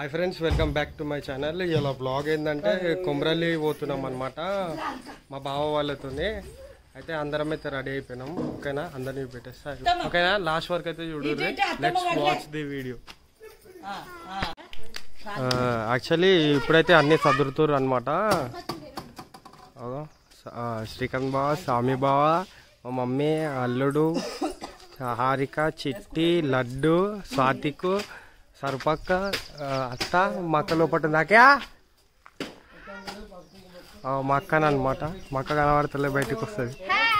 Hi friends welcome back to my channel ఇలా blog ఏంటంటే కొమరల్లి పోతున్నాం అనమాట మా బావ వాళ్ళతోనే అయితే అందరం అయితే రెడీ అయిపోయినాం ఓకేనా అందరినీ పెట్టేస్తా ఓకేనా లాస్ట్ వరకు అయితే చూడు let's watch the video actually ఇప్పుడైతే అన్ని సదురుతురు అనమాట శ్రీకాంత్ బావ స్వామి బావ మా మమ్మీ అల్లుడు హారిక చిట్టి లడ్డు స్వాతికు సరుపక్క ఆ, అత్త మా అక్క లోపల దాకా మా అక్కన అనమాట మా అక్క కనబడతలే బయటకు వస్తుంది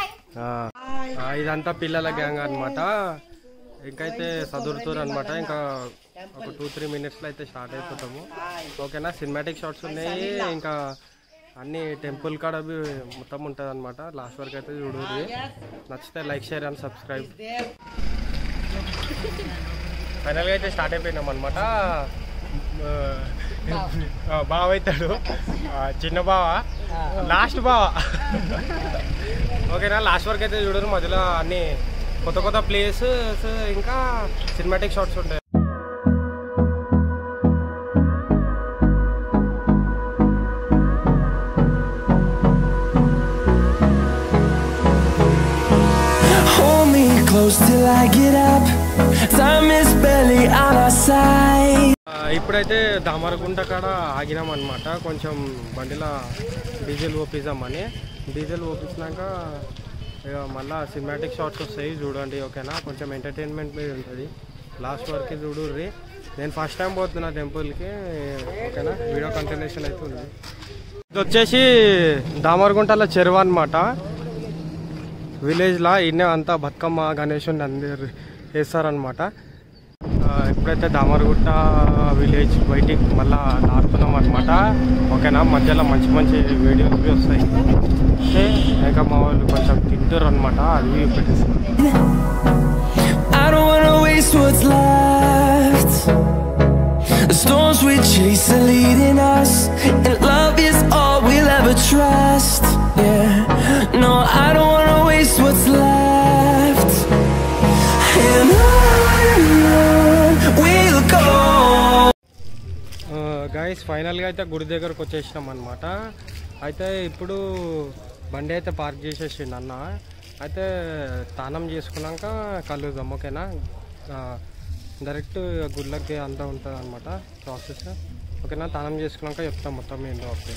ఇదంతా పిల్లల గ్యాంగ్ అనమాట ఇంకైతే చదువుతారు అనమాట ఇంకా ఒక టూ త్రీ మినిట్స్లో అయితే స్టార్ట్ అయిపోతాము ఓకేనా సినిమాటిక్ షార్ట్స్ ఉన్నాయి ఇంకా అన్ని టెంపుల్ కాడ అవి మొత్తం ఉంటుంది అనమాట లాస్ట్ వరకు అయితే చూడండి నచ్చితే లైక్ షేర్ అండ్ సబ్స్క్రైబ్ ఫైనల్గా అయితే స్టార్ట్ అయిపోయినాం అనమాట బావ అవుతాడు ఆ, చిన్న బావ లాస్ట్ బావ ఓకేనా లాస్ట్ వరకు అయితే చూడరు మధ్యలో అన్ని కొత్త కొత్త ప్లేసెస్ ఇంకా సినిమాటిక్ షాట్స్ ఉంటాయి Hold me close till I get up. Time is barely on our side. ఆ, ఇప్పుడైతే దామరగుంట కాడ ఆగినాం అనమాట కొంచెం బండిలో డీజిల్ ఓపిద్దామని డీజిల్ ఓపించినాక ఇక మళ్ళా సినిమాటిక్ షాట్స్ వస్తాయి చూడండి ఓకేనా కొంచెం ఎంటర్టైన్మెంట్ మీద ఉంటుంది లాస్ట్ వరకు చూడుర్రి నేను ఫస్ట్ టైం పోతున్నా టెంపుల్కి ఓకేనా వీడియో కంటిన్యూషన్ అయితే ఉంది ఇది వచ్చేసి దామరగుంటలో చెరువు అనమాట విలేజ్లో ఇన్నే అంతా బతుకమ్మ గణేషుని అందరు వేస్తారనమాట ఆ, ఇప్పుడైతే దామరగుట్ట విలేజ్ బయటికి మళ్ళా దాటుతున్నాం అనమాట ఓకేనా మధ్యలో మంచి మంచి వీడియోస్ బి వస్తాయి అంటే ఇంకా మా వాళ్ళు కొంచెం తింటారు అనమాట అది పెట్టేస్తారు I don't wanna waste what's left. The storms we chase are leading us, and love is all we'll ever trust. Yeah, no, I don't wanna waste what's left. And on we'll go. Guys ఫైనల్గా అయితే గుడి దగ్గరకు వచ్చేసినాం అనమాట అయితే ఇప్పుడు బండి అయితే పార్క్ చేసేసిండు అన్న అయితే స్నానం చేసుకున్నాక కలుద్దాం ఓకేనా ఆ, డైరెక్ట్ గుళ్ళకి అంతా ఉంటుంది అనమాట ప్రాసెస్ ఓకేనా స్నానం చేసుకున్నాక చెప్తాం మొత్తం ఏంటో అప్పుడు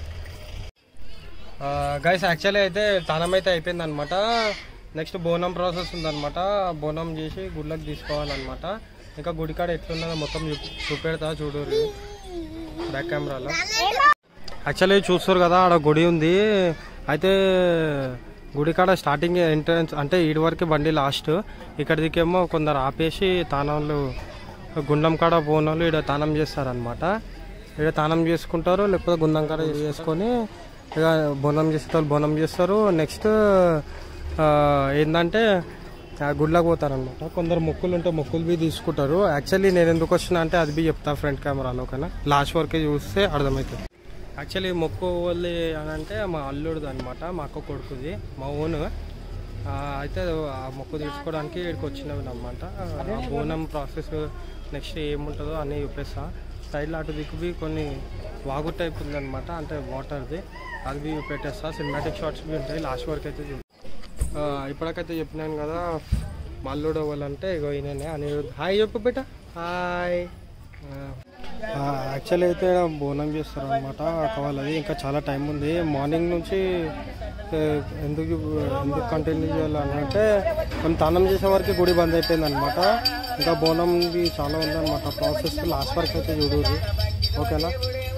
గైస్ యాక్చువల్లీ అయితే స్నానం అయితే అయిపోయింది అనమాట నెక్స్ట్ బోనం ప్రాసెస్ ఉందన్నమాట బోనం చేసి గుళ్ళకి తీసుకోవాలన్నమాట ఇంకా గుడికాడ ఎట్లున్నదో మొత్తం చూప్- చూపెడతా చూడు బ్యాక్ కెమెరాలో యాక్చువల్లీ చూస్తారు కదా ఆడ గుడి ఉంది అయితే గుడి కాడ స్టార్టింగ్ ఎంట్రన్స్ అంటే ఈడి వరకు బండి లాస్ట్ ఇక్కడ దిక్కేమో కొందరు ఆపేసి తానంలు గుండం కాడ బోనాలు ఇక్కడ తానం చేస్తారనమాట ఇక్కడ తానం చేసుకుంటారు లేకపోతే గుండం కాడ చేసుకొని ఇక బోనం చేసే వాళ్ళు బోనం చేస్తారు నెక్స్ట్ ఏంటంటే ఆ గుడ్లకు పోతారనమాట కొందరు మొక్కులు ఉంటే మొక్కులు బి తీసుకుంటారు యాక్చువల్లీ నేను ఎందుకు వచ్చినా అంటే అది బి చెప్తా ఫ్రంట్ కెమెరాలో ఓకేనా లాస్ట్ వరకే చూస్తే అర్థమవుతుంది యాక్చువల్లీ మొక్కు వాళ్ళి అని అంటే మా అల్లుడిది అనమాట మా అక్క కొడుకుది మా ఓన్ అయితే ఆ మొక్కు తీసుకోవడానికి ఇక్కడికి వచ్చినవి అనమాట ఆ బోనం ప్రాసెస్ నెక్స్ట్ ఏముంటుందో అన్నీ చూపిస్తా సైడ్లో అటు దిక్కు బి కొన్ని వాగు టైప్ ఉందన్నమాట అంటే వాటర్ది అది బి పెట్టేస్తా సినిమాటిక్ షార్ట్స్ బి ఉంటాయి లాస్ట్ వరకు అయితే చూడు ఆ, ఇప్పటికైతే చెప్పినాను కదా మల్లుడు వాళ్ళంటే ఇగో ఈయననే అనిరుద్ధ్ హాయ్ చెప్పు బిడ్డ హాయ్ యాక్చువల్లీ అయితే ఈడ బోనం చేస్తారు అనమాట కావాలది ఇంకా చాలా టైం ఉంది మార్నింగ్ నుంచి ఏ, ఎందుకు ఎందుకు కంటిన్యూ చేయాలని అంటే మనం తానం చేసే వరకు గుడి బంద్ అయిపోయింది అనమాట ఇంకా బోనంది చాలా ఉందన్నమాట ప్రాసెస్ లాస్ట్ వరకు అయితే చూడరు ఓకేనా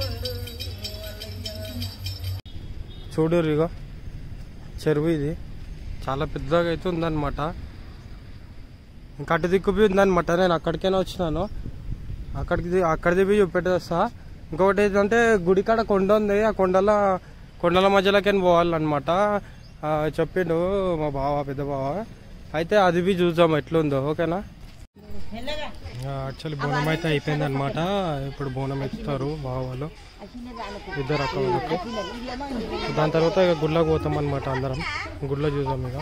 చూడరు ఇగో చెరువు ఇది చాలా పెద్దగా అయితే ఉందన్నమాట ఇంకా అటు దిక్కుపోయి ఉందన్నమాట నేను అక్కడికైనా వచ్చినాను అక్కడికి ది- అక్కడిది పోయి చూపెట్టేస్తా ఇంకొకటి ఏంటంటే గుడి కాడ కొండ ఉంది ఆ కొండల కొండల మధ్యలోకి పోవాలన్నమాట ఆ, చెప్పిండు మా బావ పెద్ద బావ అయితే అది బి చూద్దాం ఎట్లుందో ఓకేనా యాక్చువల్లీ బోనం అయితే అయిపోయింది అనమాట ఇప్పుడు బోనం ఎత్తుతారు బావ వాళ్ళు ఇద్దరు అక్క వాళ్ళకి దాని తర్వాత ఇక గుళ్ళకి పోతాం అనమాట అందరం గుళ్ళో చూద్దాం ఇక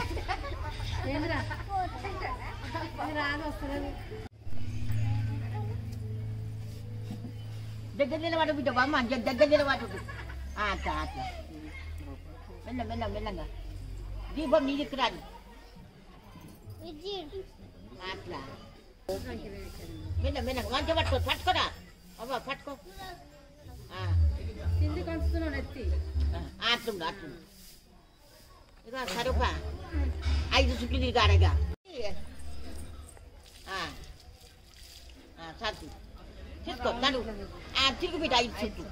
దగ్గర నిలబడు బిడ్డ బామ్మ జ- దగ్గర నిలబడు ఆ, అట్లా అట్లా మెల్ల మెల్ల మెల్లగా దీపం నీ దిక్కు రాదు అట్లా మెల్ల మెల్ల మంచి పట్టుకో పట్టుకోరా అవ్వ పట్టుకో ఆ. ఆ, అట్లుండు అట్లుండు ఇదిగో సరుపా ఐదు చుట్లు తిరిగాడగా సరుకు తీసుకో నడు ఆ, తిరుగు బిడ్డ ఐదు చుట్లు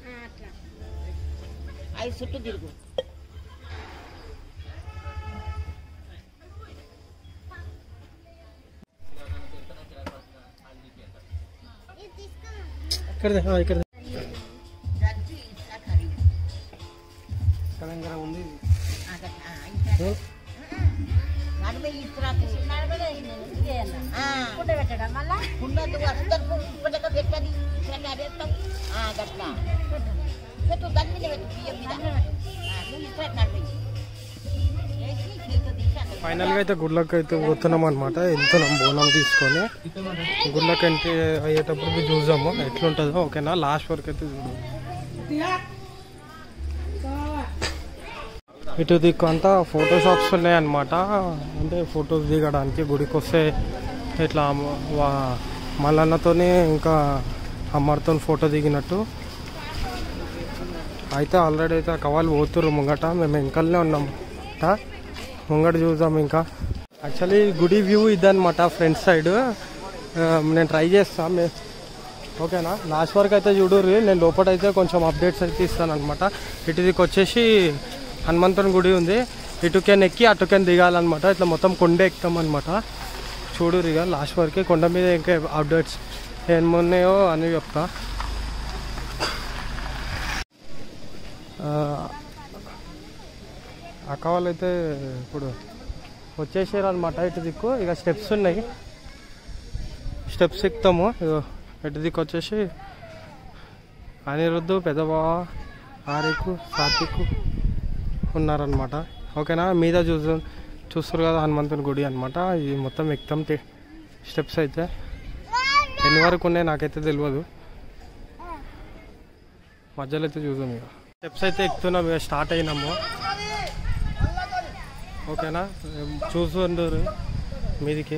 ఐదు చుట్లు తిరుగు ఇక్కడదే ఆ, ఇక్కడదే రద్దు ఇట్లా కడిగి. తెలంగాణ ఉంది ఆ, గట్ల, ఆ, ఇట్లా. నలభై ఇస్తురాకు. ఆ. ఉండొద్దు, అందరికీ ఇప్పటికే పెట్టది. ఇట్లా అదేస్తాం. ఆ, గట్ల. పెట్టు, దాని మీద పెట్టు, బియ్యం మీద. ఆ, నువ్వు ఇట్లా నలభై. వేసి చేతితో తీసి అక్కడ ఫైనల్గా అయితే గుళ్ళకి అయితే పోతున్నాం అనమాట వెళ్తున్నాం బోనం తీసుకొని గుళ్ళకి అంటే అయ్యేటప్పుడు చూసాము ఎట్లుంటుందో ఓకేనా లాస్ట్ వరకు అయితే చూద్దాం ఇటు దిక్కు అంతా ఫోటో షాప్స్ ఉన్నాయన్నమాట అంటే ఫొటోస్ దిగడానికి గుడికి వస్తే ఇట్లా వా- మల్లన్నతోని ఇంకా అమ్మర్తో ఫోటో దిగినట్టు అయితే ఆల్రెడీ అయితే కవాలు పోతుర్రు ముంగట మేము వెనకాలనే ఉన్నాం ట. ముంగట చూద్దాం ఇంకా యాక్చువల్లీ గుడి వ్యూ ఇదన్నమాట ఫ్రంట్ సైడ్ నేను ట్రై చేస్తా మే ఓకేనా లాస్ట్ వరకు అయితే చూడుర్రి నేను లోపల అయితే కొంచెం అప్డేట్స్ అయితే ఇస్తాను అనమాట ఇటు దిక్కు వచ్చేసి హనుమంతుని గుడి ఉంది ఇటుకెన్ ఎక్కి అటుకెన్ దిగాలన్నమాట ఇట్లా మొత్తం కొండ ఎక్కుతాం అనమాట చూడుర్రి ఇక లాస్ట్ వరకు కొండ మీద ఇంకా అప్డేట్స్ ఏమున్నాయో అని చెప్తా ఆ, అక్క వాళ్ళు అయితే ఇప్పుడు వచ్చేసారు అనమాట ఇటు దిక్కు ఇక స్టెప్స్ ఉన్నాయి స్టెప్స్ ఎక్కుతాము ఇగో ఇటు దిక్కు వచ్చేసి అనిరుద్ధు పెద్దబావ ఆరికు సాత్వికు ఉన్నారనమాట ఓకేనా మీద చూసు చూస్తారు కదా హనుమంతుని గుడి అనమాట ఇది మొత్తం ఎక్కుతాం తి- స్టెప్స్ అయితే ఎన్ని వరకు ఉన్నాయి నాకైతే తెలియదు మధ్యలో అయితే చూద్దాం ఇక స్టెప్స్ అయితే ఎక్కుతున్నాం ఇక స్టార్ట్ అయినాము ఓకేనా చూస్తుండ్రు మీదికి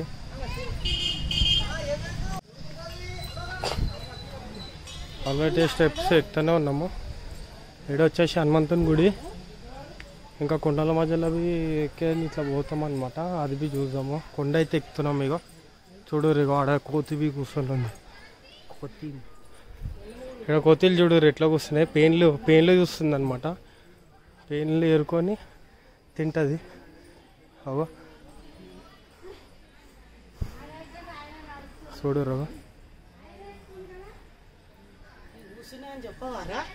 ఆల్రెడీ స్టెప్స్ ఎక్కుతూనే ఉన్నాము ఇక్కడ వచ్చేసి హనుమంతుని గుడి ఇంకా కొండల మధ్యలో అవి ఎక్కే ఇట్లా పోతాం అనమాట అది బి చూద్దాము కొండ అయితే ఎక్కుతున్నాం ఇక చూడు ఇగో ఆడ కోతివి కూర్చొని కోతి ఇక్కడ కోతిలు చూడు ఎట్లా కూర్చున్నాయి పెయిన్లు పెయిన్లు చూస్తుంది అనమాట పెయిన్లు ఏరుకొని తింటుంది అవో చూడు రవ్వ చెప్పవారా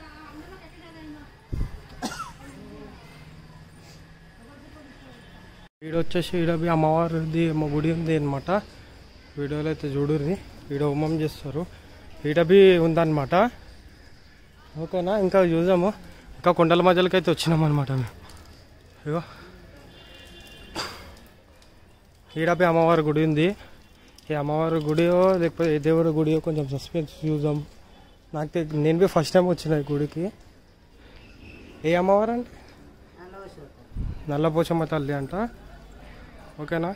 వీడియో వచ్చేసి ఈడ బి అమ్మవారిది మా గుడి ఉంది అనమాట వీడియోలో అయితే చూడుర్రి ఈడ హోమం చేస్తారు ఈడ బి ఉందన్నమాట ఓకేనా ఇంకా చూద్దాము ఇంకా కొండల మధ్యలోకి అయితే వచ్చినాం అనమాట మేము ఇగో ఈడ బి అమ్మవారి గుడి ఉంది ఈ అమ్మవారి గుడియో లేకపోతే ఏ దేవుడి గుడియో కొంచెం సస్పెన్స్ చూద్దాం నాకు తె- నేను బి ఫస్ట్ టైం వచ్చిన ఈ గుడికి ఏ అమ్మవారు అంటే నల్లపోచమ్మ తల్లి అంట ఓకేనా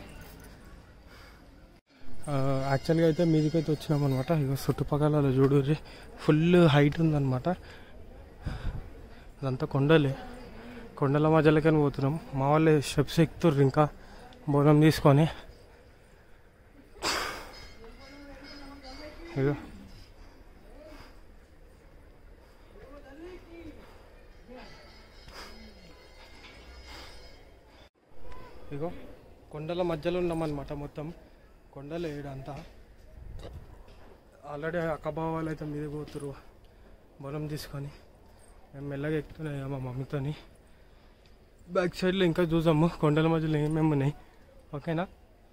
ఆ, యాక్చువల్గా అయితే మీదికి అయితే వచ్చినాం అనమాట ఇక చుట్టుపక్కల చూడుర్రి ఫుల్ హైట్ ఉందన్నమాట అదంతా కొండలే కొండల మధ్యలోకని పోతున్నాం మా వాళ్ళే స్టెప్స్ ఎక్కుతుర్రు ఇంకా బోనం తీసుకొని ఇగో ఇగో కొండల మధ్యలో ఉన్నామన్నమాట మొత్తం కొండలు ఏడంతా ఆల్రెడీ అక్కబావాలు అయితే మీద పోతురు బలం తీసుకొని మేము మెల్లగా ఎక్కుతున్నాయి మా మమ్మీతోని బ్యాక్ సైడ్లో ఇంకా చూసాము కొండల మధ్యలో ఏమేమి ఉన్నాయి ఓకేనా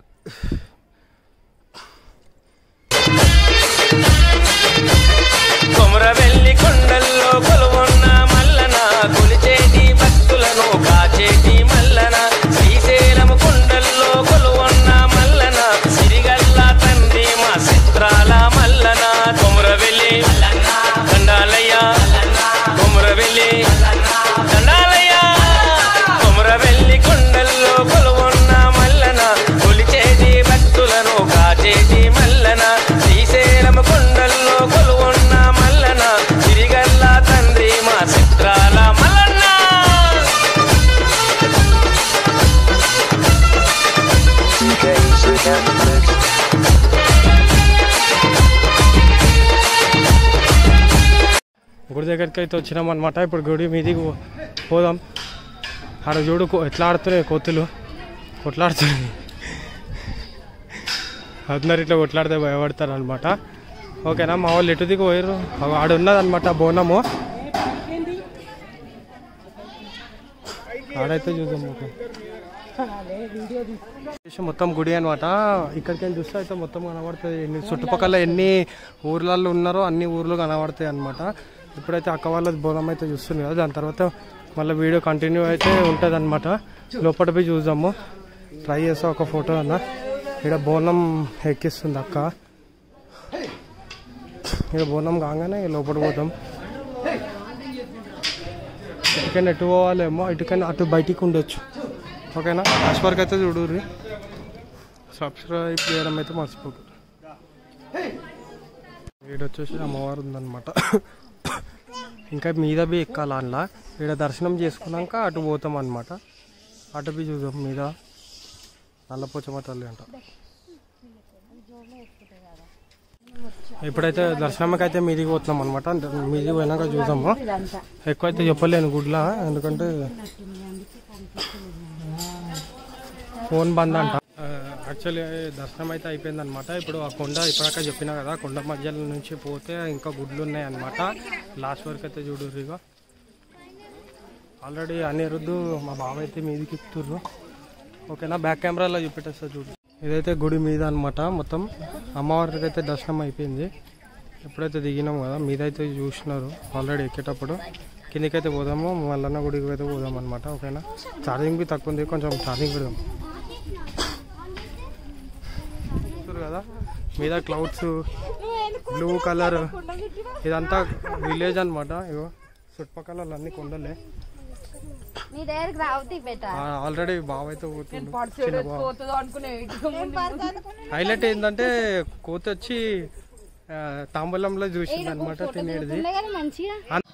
కొమరవెల్లి కొండల్లో కొలువున్న మల్లన కొలిచేటి భక్తులను కాచేటి మల్లన శ్రీశైలము కొండల్లో కొలువున్న మల్లన సిరిగల్ల తండ్రి మా చిత్రాల మల్లన కొమరవెల్లి మల్లన్న దగ్గరికి అయితే వచ్చినాం అనమాట ఇప్పుడు గుడి మీదికి పో- పోదాం ఆడ చూడు కో- ఎట్లా ఆడుతున్నాయి కోతులు కొట్లాడుతున్నాయి అందరు ఇట్లా కొట్లాడితే భయపడతారు అనమాట ఓకేనా మా వాళ్ళు ఎటు దిగు పోయారు అగో ఆడ ఉన్నదన్నమాట బోనము ఆడైతే చూద్దాం ఓకే చేసి మొత్తం గుడి అనమాట ఇక్కడికి వెళ్ళి చూస్తే అయితే మొత్తం కనబడుతుంది ఎన్ని చుట్టుపక్కల ఎన్ని ఊర్లలో ఉన్నారో అన్ని ఊర్లు కనబడతాయి అనమాట ఇప్పుడైతే అక్క వాళ్ళ బోనం అయితే చూస్తుంది కదా దాని తర్వాత మళ్ళీ వీడియో కంటిన్యూ అయితే ఉంటుంది అనమాట లోపల పోయి చూద్దాము ట్రై చేస్తా ఒక ఫోటో అన్న ఇక్కడ బోనం ఎక్కిస్తుంది అక్క ఇక్కడ బోనం కాగానే లోపల పోతాం ఇటుకైనా ఎటు పోవాలేమో ఇటుకైనా అటు బయటికి ఉండొచ్చు ఓకేనా లాస్ట్ వరకు అయితే చూడుర్రి సబ్స్క్రైబ్ చేయడం అయితే మర్చిపోకు వీడు వచ్చేసి అమ్మవారు ఉందన్నమాట ఇంకా మీద బి ఎక్కాలి అందులో ఇక్కడ దర్శనం చేసుకున్నాక అటు పోతాం అనమాట అటు బి చూద్దాం మీద నల్లపోచమ్మ తల్లి అంట ఇప్పుడైతే దర్శనంకి అయితే మీదికి పోతున్నాం అనమాట మీదికి పోయినాక చూద్దాము ఎక్కువైతే చెప్పలేను గుడ్లా ఎందుకంటే ఫోన్ బంద్ అంట యాక్చువల్లీ దర్శనం అయితే అయిపోయింది అనమాట ఇప్పుడు ఆ కొండ ఇప్పటిదాకా చెప్పినా కదా కొండ మధ్యలో నుంచి పోతే ఇంకా గుడ్లు ఉన్నాయి అనమాట లాస్ట్ వరకు అయితే చూడు ఇక ఆల్రెడీ అనిరుద్దు మా బావ అయితే మీదికి ఎక్కుతుర్రు ఓకేనా బ్యాక్ కెమెరాలో చూపెట్టేస్తా చూడు ఇదైతే గుడి మీద అనమాట మొత్తం అమ్మవారికి అయితే దర్శనం అయిపోయింది ఎప్పుడైతే దిగినాం కదా మీదైతే చూసినారు ఆల్రెడీ ఎక్కేటప్పుడు కిందికైతే పోదాము మల్లన్న గుడికి అయితే పోదాం అనమాట ఓకేనా ఛార్జింగ్ బి తక్కువ ఉంది కొంచెం ఛార్జింగ్ పెడదాం చూస్తారు కదా మీద క్లౌడ్స్ బ్లూ కలర్ ఇదంతా విలేజ్ అనమాట ఇగో చుట్టుపక్కల అన్ని కొండలే నీ దగ్గరికి రావుతి బెట ఆల్రెడీ బావ అయితే పోతుండు చిన్న బావ పోతుందో అనుకునే హైలైట్ ఏంటంటే కోత వచ్చి ఆ, తాంబూలంలో చూసింది అనమాట తినేది కానీ మంచిగా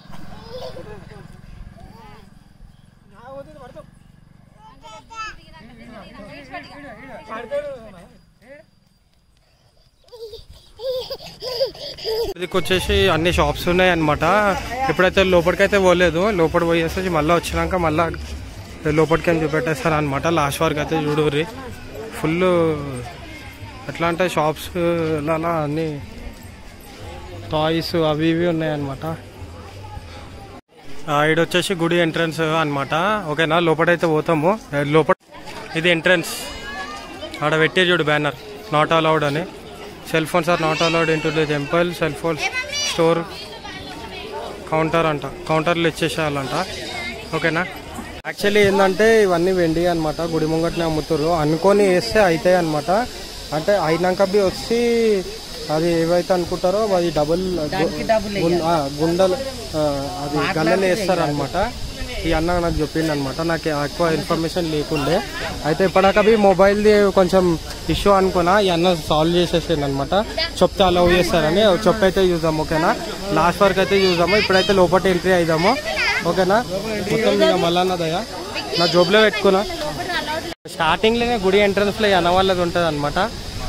ఇదికి వచ్చేసి అన్ని షాప్స్ ఉన్నాయి అనమాట ఇప్పుడైతే లోపలికైతే పోలేదు లోపల పోయేసి మళ్ళీ వచ్చినాక మళ్ళీ లోపలికి అని చూపెట్టేస్తారు అనమాట లాస్ట్ వరకు అయితే చూడుర్రి ఫుల్ ఎట్లా అంటే షాప్స్ అలా అన్ని టాయ్స్ అవి ఇవి ఉన్నాయన్నమాట ఇది వచ్చేసి గుడి ఎంట్రన్స్ అన్నమాట ఓకేనా లోపలైతే పోతాము ఆ, లోపల ఇది ఎంట్రన్స్ ఆడ పెట్టే చూడు బ్యానర్ నాట్ అలౌడ్ అని cell phones are not allowed into the temple cell phone store counter అంట కౌంటర్లు ఇచ్చేసేయాలంట ఓకేనా యాక్చువల్లీ ఏంటంటే ఇవన్నీ వెండి అనమాట గుడి ముంగట్నే అమ్ముతారు అనుకొని వేస్తే అవుతాయి అనమాట అంటే అయినాక బి వచ్చి అది ఏవైతే అనుకుంటారో అది డబుల్ గుండలు ఆ, అది గల్లలు వేస్తారు అనమాట ఈ అన్న నాకు చెప్పింది అనమాట నాకు ఎక్కువ ఇన్ఫర్మేషన్ లేకుండే అయితే ఇప్పటిదాకా బి మొబైల్ది కొంచెం ఇష్యూ అనుకున్నా ఈ అన్న సాల్వ్ చేసేసింది అనమాట చెప్తే అలౌ చేస్తారని చెప్పు అయితే చూద్దాం ఓకేనా లాస్ట్ వరకు అయితే చూద్దాము ఇప్పుడైతే లోపల ఎంట్రీ అయిదాము ఓకేనా మొత్తం ఇక మళ్ళా దయ నా జోబులో పెట్టుకున్నా స్టార్టింగ్ లోనే గుడి ఎంట్రన్స్ లో ఈ అన్న వాళ్ళది ఉంటుంది అనమాట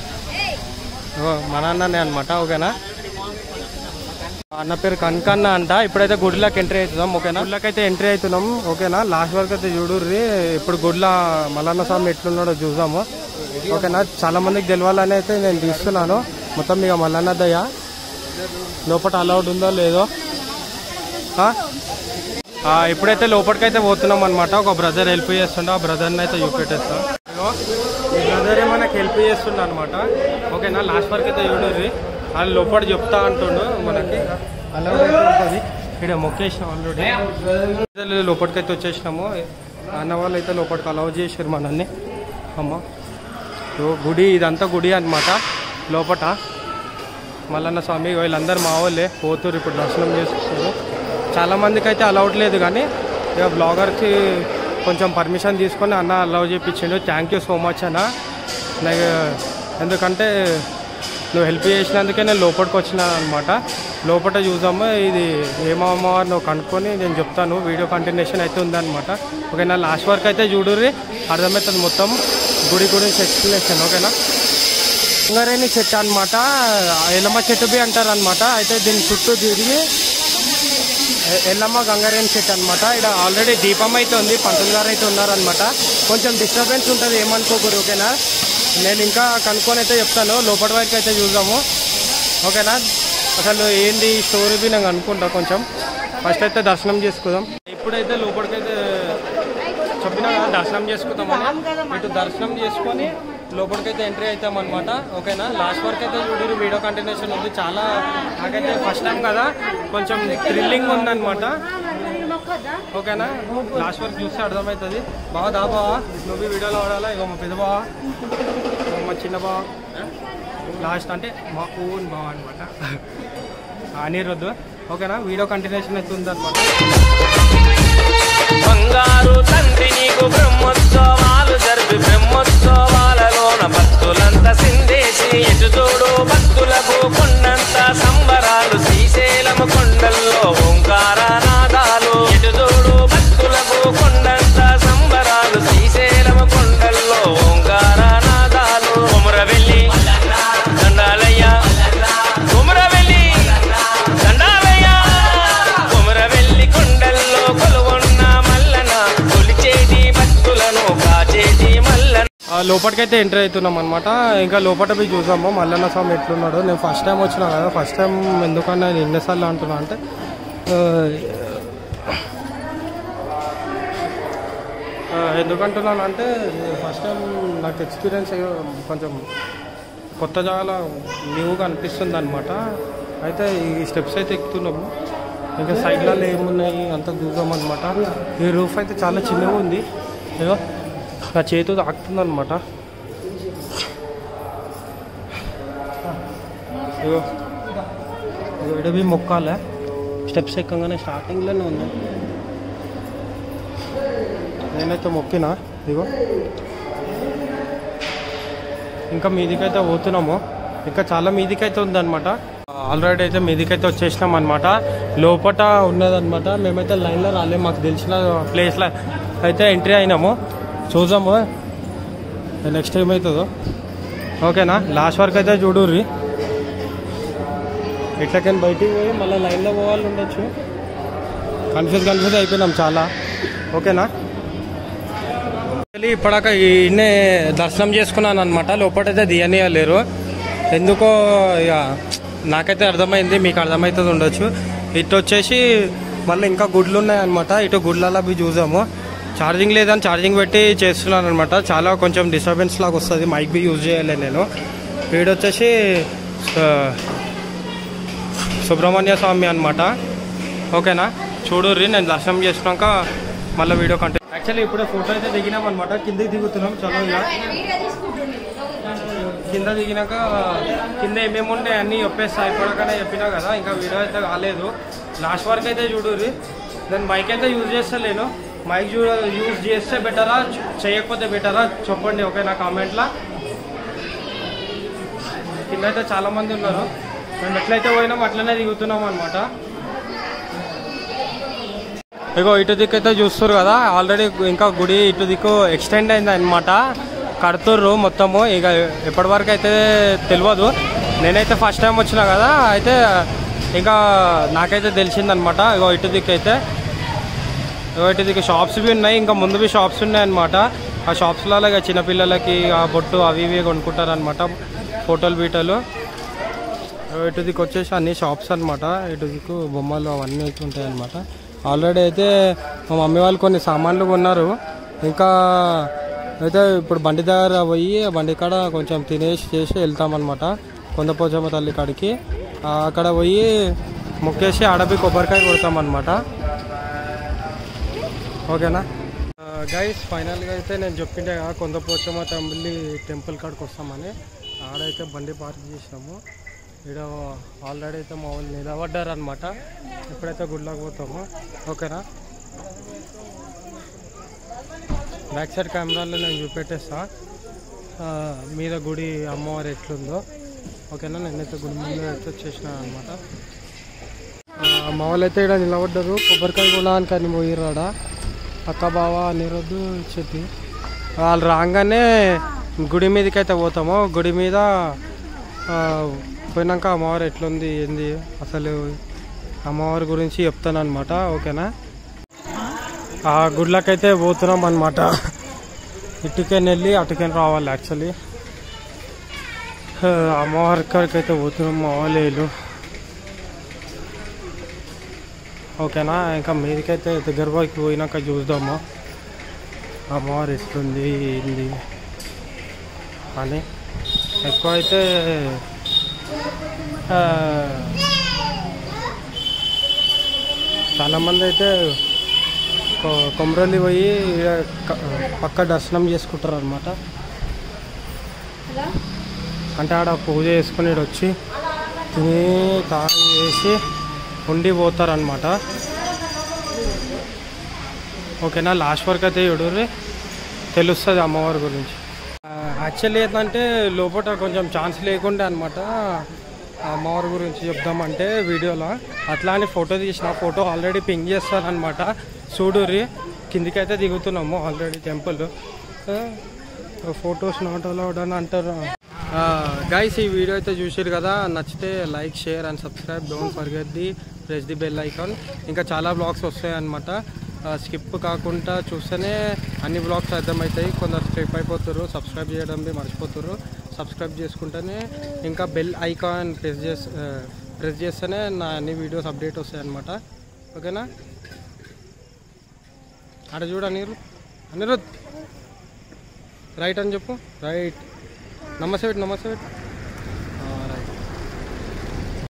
మన అన్ననే అనమాట ఓకేనా అన్న పేరు కనకన్న అంట ఇప్పుడైతే గుడిలోకి ఎంట్రీ అవుతున్నాం ఓకేనా గుడిలోకి అయితే ఎంట్రీ అవుతున్నాం ఓకేనా లాస్ట్ వరకు అయితే చూడుర్రి ఇప్పుడు గుడిలో మల్లన్న స్వామి ఎట్లున్నాడో చూద్దాము ఓకేనా చాలా మందికి తెలవాలని అయితే నేను తీస్తున్నాను మొత్తం ఇక మల్లన్న దయ లోపల అలౌడ్ ఉందో లేదో ఆ? ఆ, ఇప్పుడైతే లోపలికైతే పోతున్నాం అనమాట ఒక బ్రదర్ హెల్ప్ చేస్తుండే ఆ బ్రదర్ని అయితే చూపెట్టేస్తాం ఇదిగో, ఈ బ్రదరే మనకి హెల్ప్ చేస్తుండ అనమాట ఓకేనా లాస్ట్ వరకు అయితే చూడరు వాళ్ళు లోపల చెప్తా అంటుండు మనకి అలా ఉంటుంది ఇక్కడ మొక్కేసినాం ఆల్రెడీ లోపలికి అయితే వచ్చేసినాము అన్న వాళ్ళు అయితే లోపలికి అలౌ చేసారు మనల్ని అమ్మ ఇదిగో గుడి ఇదంతా గుడి అనమాట లోపట మల్లన్న స్వామి వీళ్ళందరూ మా వాళ్ళే పోతురు ఇప్పుడు దర్శనం చేసుకుంటారు చాలా మందికి అయితే అలౌట్ లేదు కానీ ఇక బ్లాగర్కి కొంచెం పర్మిషన్ తీసుకొని అన్న అలౌ చేయించిండు థ్యాంక్ యూ సో మచ్ అన్న నాకు ఎందుకంటే నువ్వు హెల్ప్ చేసినందుకే నేను లోపలికి వచ్చిన అనమాట లోపల చూద్దాము ఇది ఏమమ్మో నువ్వు కనుక్కొని నేను చెప్తాను వీడియో కంటిన్యూషన్ అయితే ఉందన్నమాట ఓకేనా లాస్ట్ వరకు అయితే చూడుర్రి అర్థమవుతుంది మొత్తం గుడి గురించి ఎక్స్ప్లెనేషన్ ఓకేనా ఉంగరేణి చెట్టు అనమాట ఎలమ చెట్టు బి అంటారు అనమాట అయితే దీని చుట్టూ తిరిగి ఎ- ఎల్లమ్మ గంగారేణి చెట్టు అనమాట ఇక్కడ ఆల్రెడీ దీపం అయితే ఉంది పంతులు గారు అయితే ఉన్నారనమాట కొంచెం డిస్టర్బెన్స్ ఉంటుంది ఏమనుకోకూడదు ఓకేనా నేను ఇంకా కనుక్కొని అయితే చెప్తాను లోపల వరకు అయితే చూద్దాము ఓకేనా అసలు ఏంది స్టోరీ బి నేను అనుకుంటా కొంచెం ఫస్ట్ అయితే దర్శనం చేసుకుందాం ఇప్పుడైతే లోపలికైతే చెప్పినా కదా దర్శనం చేసుకుందామని ఇటు దర్శనం చేసుకొని లోపలికైతే ఎంట్రీ అవుతాం అనమాట ఓకేనా లాస్ట్ వరకు అయితే చూడరు వీడియో కంటిన్యూషన్ ఉంది చాలా నాకైతే ఫస్ట్ టైం కదా కొంచెం థ్రిల్లింగ్ ఉందన్నమాట ఓకేనా లాస్ట్ వరకు చూస్తే అర్థమవుతుంది బాగా దా బావా నువ్వు ఈ వీడియోలో వాడాలా ఇగో మా పెద్ద బావా ఇగో మా చిన్న బావ లాస్ట్ అంటే మా ఓన్ బావ అనమాట అనిరుద్దు ఓకేనా వీడియో కంటిన్యూషన్ అయితే ఉందన్నమాట బంగారు తండ్రి నీకు బ్రహ్మోత్సవాలు జరిపి బ్రహ్మోత్సవాలలోన భక్తులంతా సిందేసి ఎటు చూడు భక్తులకు కొండంత సంబరాలు శ్రీశైలము కొండల్లో ఓంకార నాదాలు ఎటు చూడు భక్తులకు కొండంత సంబరాలు శ్రీశైలము కొండల్లో ఓంకార నాదాలు కొమురవెల్లి దండాలయ్య కొమురవెల్లి దండాలయ్య కొమురవెల్లి కొండల్లో కొలువున్న మల్లన కొలిచేటి భక్తులను కాచేటి మల్లన ఆ లోపలికైతే ఎంటర్ అవుతున్నాం అనమాట ఇంకా లోపల పోయి చూసాము మల్లన్న స్వామి ఎట్లున్నాడు నేను ఫస్ట్ టైం వచ్చినా కదా ఫస్ట్ టైం ఎందుకన్నా నేను ఎన్నిసార్లు అంటున్నా అంటే ఆ, ఆ, ఎందుకంటున్నాను అంటే ఫస్ట్ టైం నాకు ఎక్స్పీరియన్స్ కొంచెం కొత్త జాగాలో న్యూగా అనిపిస్తుంది అనమాట అయితే ఈ స్టెప్స్ అయితే ఎక్కుతున్నాము ఇంకా సైడ్లలో ఏమున్నాయి అంతా చూద్దాం అనమాట ఈ రూఫ్ అయితే చాలా చిన్నగా ఉంది ఏదో నా చేతి తాకుతుంది అనమాట ఇగో ఇగో ఇడవి మొక్కాలే స్టెప్స్ ఎక్కగానే స్టార్టింగ్లోనే ఉంది నేనైతే మొక్కినా ఇగో ఇంకా మీదికైతే పోతున్నాము ఇంకా చాలా మీదికైతే ఉందన్నమాట ఆల్రెడీ అయితే మీదికైతే వచ్చేసినాం అనమాట లోపట ఉన్నదన్నమాట మేమైతే లైన్లో రాలేము మాకు తెలిసిన ప్లేస్లో అయితే ఎంట్రీ అయినాము చూద్దాము నెక్స్ట్ ఏమవుతుందో ఓకేనా లాస్ట్ వరకు అయితే చూడుర్రి ఎట్లకైనా బయటికి పోయి మళ్ళీ లైన్లో పోవాలి ఉండొచ్చు కన్ఫ్యూజ్ కన్ఫ్యూజ్ అయిపోయినాం చాలా ఓకేనా యాక్చువల్లీ ఇప్పటిదాకా ఈయనే దర్శనం చేసుకున్నాను అనమాట లోపలైతే దియనీయలేరు ఎందుకో ఇక నాకైతే అర్థమైంది మీకు అర్థమవుతుంది ఉండొచ్చు ఇటు వచ్చేసి మళ్ళీ ఇంకా గుడ్లు ఉన్నాయన్నమాట ఇటు గుడ్లలో పోయి చూసాము ఛార్జింగ్ లేదని ఛార్జింగ్ పెట్టి చేస్తున్నాను అనమాట చాలా కొంచెం డిస్టర్బెన్స్ లాగా వస్తుంది మైక్ బి యూజ్ చేయలే నేను వీడు వచ్చేసి ఆ, సుబ్రహ్మణ్య స్వామి అనమాట ఓకేనా చూడుర్రి నేను దర్శనం చేసుకున్నాక మళ్ళీ వీడియో కంటే యాక్చువల్లీ ఇప్పుడే ఫోటో అయితే దిగినాం అనమాట కిందకి దిగుతున్నాం చలో ఇక కింద దిగినాక కింద ఏమేమి ఉంటే అన్నీ చెప్పేస్తా అయిపోయాకనే చెప్పినా కదా ఇంకా వీడియో అయితే కాలేదు లాస్ట్ వరకు అయితే చూడుర్రి నేను మైక్ అయితే యూజ్ చేస్తలేను మైక్ చూ యూజ్ చేస్తే బెటరా చేయకపోతే బెటరా చెప్పండి ఓకేనా కామెంట్లో కింద అయితే చాలా మంది ఉన్నారు మేము ఎట్లయితే పోయినాం అట్లనే దిగుతున్నాం అనమాట ఇగో ఇటు దిక్కు అయితే చూస్తారు కదా ఆల్రెడీ ఇంకా గుడి ఇటు దిక్కు ఎక్స్టెండ్ అయింది అనమాట కడుతుర్రు మొత్తము ఇక ఎప్పటి వరకు అయితే తెలియదు నేనైతే ఫస్ట్ టైం వచ్చినా కదా అయితే ఇంకా నాకైతే తెలిసిందనమాట ఇగో ఇటు దిక్కు అయితే ఇగో ఇటు దిక్కు షాప్స్ బి ఉన్నాయి ఇంకా ముందు బి షాప్స్ ఉన్నాయి అనమాట ఆ షాప్స్లలో ఇక చిన్నపిల్లలకి ఆ బొట్టు అవి ఇవి కొనుక్కుంటారు అనమాట ఫోటోలు బీటలు ఇటు దిక్కు వచ్చేసి అన్ని షాప్స్ అనమాట ఇటు దిక్కు బొమ్మలు అవన్నీ అయితే ఉంటాయి అనమాట ఆల్రెడీ అయితే మా మమ్మీ వాళ్ళు కొన్ని సామాన్లు కొన్నారు ఇంకా అయితే ఇప్పుడు బండి దగ్గర పోయి ఆ బండి కాడ కొంచెం తినేసి చేసి వెళ్తామన్నమాట కొందపోచమ్మ తల్లి కాడికి ఆ, అక్కడ పోయి మొక్కేసి ఆడపి కొబ్బరికాయ కొడతామన్నమాట ఓకేనా గైస్ ఫైనల్గా అయితే నేను చెప్పిండే కదా కొందపోచమ్మ తల్లి టెంపుల్ కాడికి వస్తామని ఆడైతే బండి పార్క్ చేసినాము ఇక్కడ ఆల్రెడీ అయితే మా వాళ్ళు నిలబడ్డారు అనమాట ఎప్పుడైతే గుడిలోకి పోతామో ఓకేనా బ్యాక్ సైడ్ కెమెరాలో నేను చూపెట్టేస్తా ఆ, మీద గుడి అమ్మవారు ఎట్లుందో ఓకేనా నేనైతే గుడి ముందు అయితే వచ్చేసిన అనమాట మా వాళ్ళు అయితే ఇక్కడ నిలబడ్డారు కొబ్బరికాయ కొనడానికి అని పోయిరాడ అక్క బావ నిరొద్దు చెప్పి వాళ్ళు రాగానే గుడి మీదకి అయితే పోతాము గుడి మీద ఆ, పోయినాక అమ్మవారు ఎట్లుంది ఏంది అసలు అమ్మవారి గురించి చెప్తాను అనమాట ఓకేనా ఆ గుడ్లకైతే పోతున్నాం అనమాట ఇటుకని వెళ్ళి అటుకని రావాలి యాక్చువల్లీ అమ్మవారి కాడికి అయితే పోతున్నాం మా వాళ్ళు ఓకేనా ఇంకా మీదికైతే దగ్గర వరకు పోయినాక చూద్దాము అమ్మవారు ఇస్తుంది ఏంది అని ఎక్కువ అయితే ఆ, చాలామంది అయితే కొ- కొమరల్లి పోయి ఈడ క- పక్క దర్శనం చేసుకుంటారు అనమాట అంటే ఆడ పూజ చేసుకుని ఈడ వచ్చి తిని తాగి వేసి ఉండి పోతారనమాట ఓకేనా లాస్ట్ వరకు అయితే చూడరు తెలుస్తుంది అమ్మవారి గురించి యాక్చువల్లీ ఏంటంటే లోపల కొంచెం ఛాన్స్ లేకుండే అనమాట అమ్మవారి గురించి చెప్దామంటే వీడియోలో అట్లా అని ఫోటో తీసిన ఫోటో ఆల్రెడీ పింగ్ చేస్తారనమాట చూడుర్రి కిందికైతే దిగుతున్నాము already temple photos not allowed అని అంటారు గైస్ ఈ వీడియో అయితే చూసారు కదా నచ్చితే like share and subscribe don't forget the press the bell icon ఇంకా చాలా బ్లాగ్స్ వస్తాయి అనమాట స్కిప్ కాకుండా చూస్తేనే అన్ని బ్లాగ్స్ అర్థమవుతాయి కొందరు స్కిప్ అయిపోతారు సబ్స్క్రైబ్ చేయడం బి మర్చిపోతారు సబ్స్క్రైబ్ చేసుకుంటేనే ఇంకా బెల్ ఐకాన్ ప్రెస్ చేసి ప్రెస్ చేస్తేనే నా అన్ని వీడియోస్ అప్డేట్ వస్తాయి అనమాట ఓకేనా అక్కడ చూడు అనిరుద్ అనిరుద్ రైట్ అని చెప్పు రైట్ నమస్తే పెట్టు నమస్తే పెట్టు